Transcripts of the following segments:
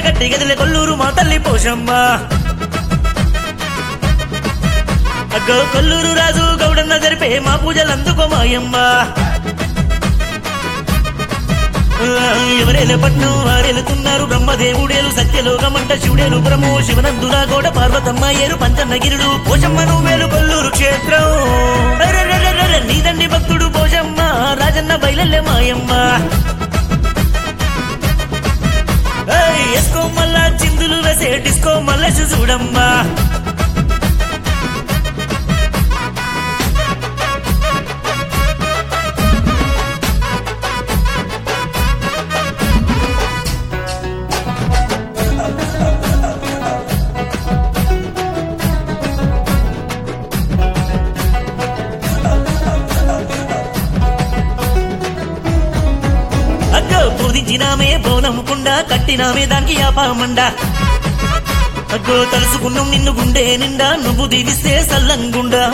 గజ్జగట్టి గదిలే కొల్లూరు మా తల్లి పోషమ్మ అగ్గో కొల్లూరు రాజు గౌడన్న జరిపే మా పూజలందుకో మాయమ్మ ఎవరేలే పట్నం వారేలుతున్నారు బ్రహ్మదేవుడేలు సత్యలోకమంట శివుడేలు బ్రహ్మో శివనందున గోడ పార్వతమ్మ ఏరు పంచన్నగిరుడు పోషమ్మను వేలు కొల్లూరు క్షేత్రం అరెరెరెరెరె, నీదండి భక్తుడు పోషమ్మ రాజన్న బయలల్లే మాయమ్మ ఏయ్, ఎస్కో మళ్ళా చిందులు వేసే డిస్కో మళ్ళా చూడమ్మా అగ్గో బోధించినామే బోనమ్ముకుండా కట్టినామే దానికి యాపామండ అగ్గో తలుసుకున్నాం నిన్ను గుండె నిండా నువ్వు దీవిస్తే సల్లంగుండా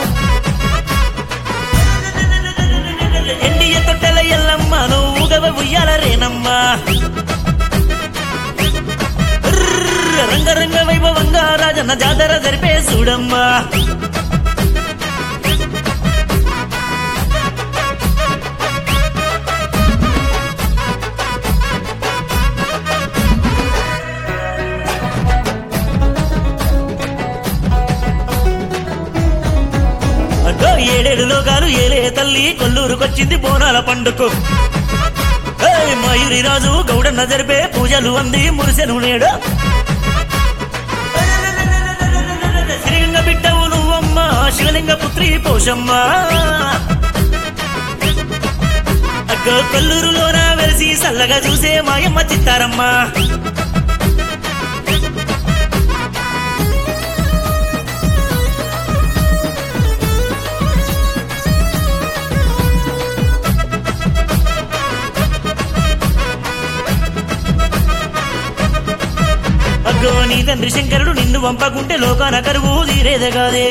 ఎండియ తొట్టెల ఎల్లమ్మ నువ్వు గవ ఉయ్యాల రేనమ్మా ర్ర్ రంగరంగ వైభవంగా రాజన్న జాతర జరిపే చూడమ్మా అగ్గో ఏడేడు లోకాలు ఏలే తల్లి కొల్లూరుకొచ్చింది బోనాల పండుకు ఏయ్ మయూరి రాజు గౌడన్న జరిపే పూజలు అంది మురిసెను నేడు శ్రీలింగ బిడ్డవు నువ్వమ్మ శివలింగ పుత్రి పోషమ్మ అగ్గో కొల్లూరులోన వెలిసి సల్లగా చూసే మాయమ్మ చిత్తారమ్మ అగ్గో నీ తండ్రి శంకరుడు నిన్ను వంపకుంటే లోకాన కరువు తీరేదే కాదే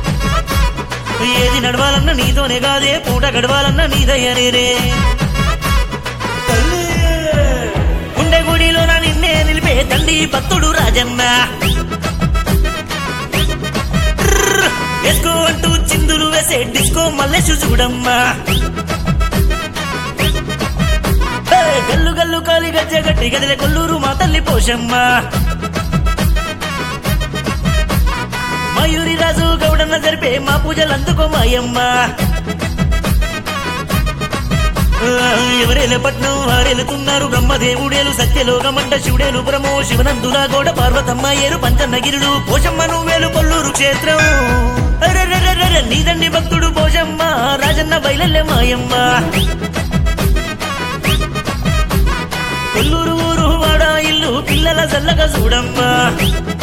ఏది నడవాలన్నా నీతోనే కాదే పూట గడవాలన్నా నీదయ్యనేరే గుండె గుడిలో నా నిన్నే నిలిపే తండ్రి భక్తుడు రాజన్న ట్రర్ వేసుకో అంటూ చిందులు వేసే డిస్కో మల్లెసు చూడమ్మా ఏ, గల్లు గల్లు కాలి గజ్జ గట్టి గదిలే కొల్లూరు మా తల్లి పోషమ్మ మయూరి రాజు గౌడన్న జరిపే మా పూజలు అందుకో మాయమ్మ ఆ, ఎవరేలే పట్నం వారేలుతున్నారు బ్రహ్మదేవుడేలు సత్యలోకమంట శివుడేలు బ్రహ్మో శివనందున గోడ పార్వతమ్మ ఏరు పంచన్నగిరుడు పోషమ్మ నువ్వేలు కొల్లూరు క్షేత్రం అరెరెరెరెరె, నీదండి భక్తుడు పోషమ్మ రాజన్న బయలల్లే మాయమ్మ కొల్లూరు ఊరు వాడ ఇల్లు పిల్లల చల్లగా చూడమ్మా